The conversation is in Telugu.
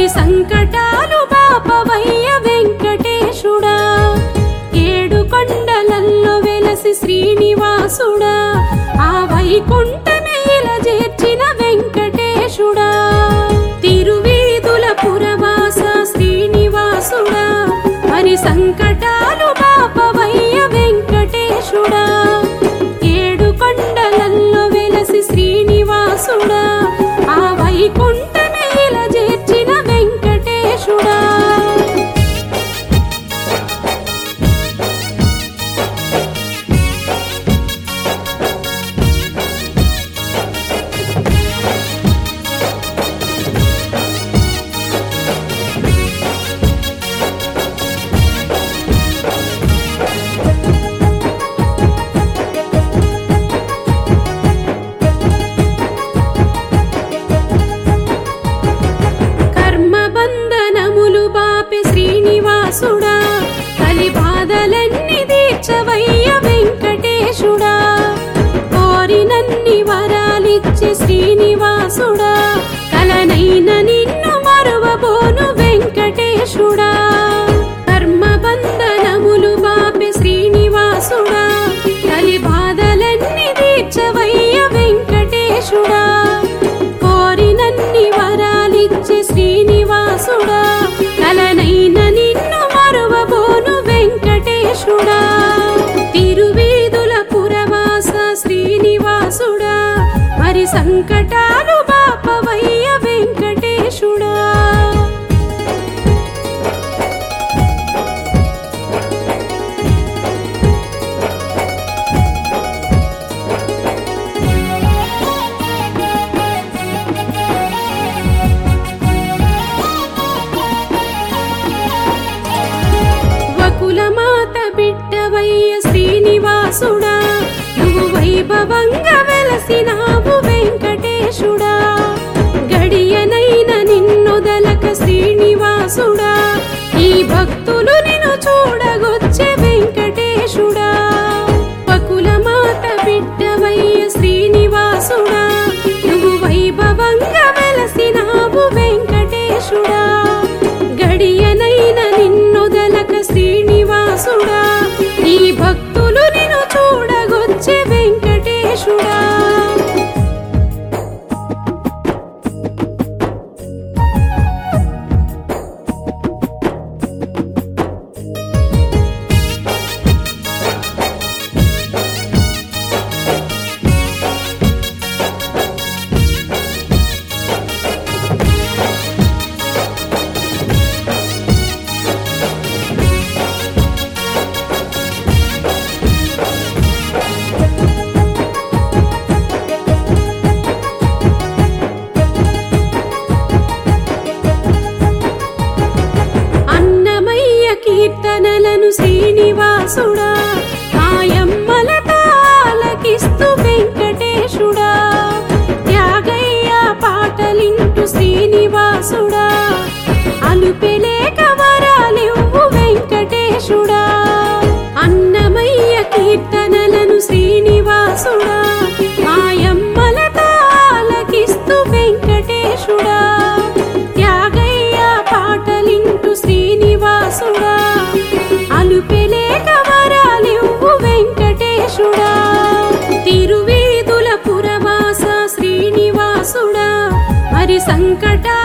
మరి సంకటాలు బాపవయ్య వెంకటేశుడా ఏడు కొండలల్లో వెలసి శ్రీనివాసుడా ఆ వైకుంఠమేల చేర్చిన వెంకటేశుడా తిరువీధుల పురవాస శ్రీనివాసుడా మరి సంకటాలు బాపవయ్య వెంకటేశుడా ఏడు కొండలల్లో వెలసి శ్రీనివాసుడా ఆ వైకుంఠమేల చేర్చిన వెంకటేశుడా కర్మబంధనములు బాపి శ్రీనివాసుడా కలి బాధలన్నీ తీర్చవయ్య వెంకటేశుడా కోరినన్ని వరాలిచ్చి శ్రీనివాసుడా కలనైన నిన్ను మరువబోను వెంకటేశుడా కర్మబంధనములు బాపి శ్రీనివాసుడా కలి బాధలన్నీ తీర్చవయ్య వెంకటేశుడా కోరినన్ని వరాలిచ్చి శ్రీనివాసుడా కలనైన నిన్ను మరువబోను వెంకటేశుడా తిరువీధుల పురవాస శ్రీనివాసుడా మరి సంకటాలు బాపవయ్య వెంకటేశుడా వకులమాత బిడ్డవయ్య శ్రీనివాసుడా నువ్వు వైభవంగా వెలసినావు వెంకటేశుడా గడియనైన నిన్నొదలక శ్రీనివాసుడా ఈ భక్తులు నిన్ను చూడగొచ్చే వెంకటేశుడా వకులమాత బిడ్డవయ్య శ్రీనివాసుడా నువ్వు వైభవంగా వెలసినావు వెంకటేశుడా గడియనైన నిన్నొదలక శ్రీనివాసుడా నీ భక్తులు నిన్ను చూడగొచ్చే వెంకటేశుడా అన్నమయ్య కీర్తనలను శ్రీనివాసుడా మాయమ్మల తాలకిస్తూ వెంకటేశుడా త్యాగయ్య పాటలింటూ శ్రీనివాసుడా అలుపెలేక వరాలివ్వు వెంకటేశుడా అన్నమయ్య కీర్తనలను శ్రీనివాసుడా మాయమ్మల తాలకిస్తూ వెంకటేశుడా త్యాగయ్య పాటలింటూ శ్రీనివాసుడా అలుపెలేక వరాలివ్వు వెంకటేశుడా తిరువీధుల పురవాస శ్రీనివాసుడా మరి సంకటా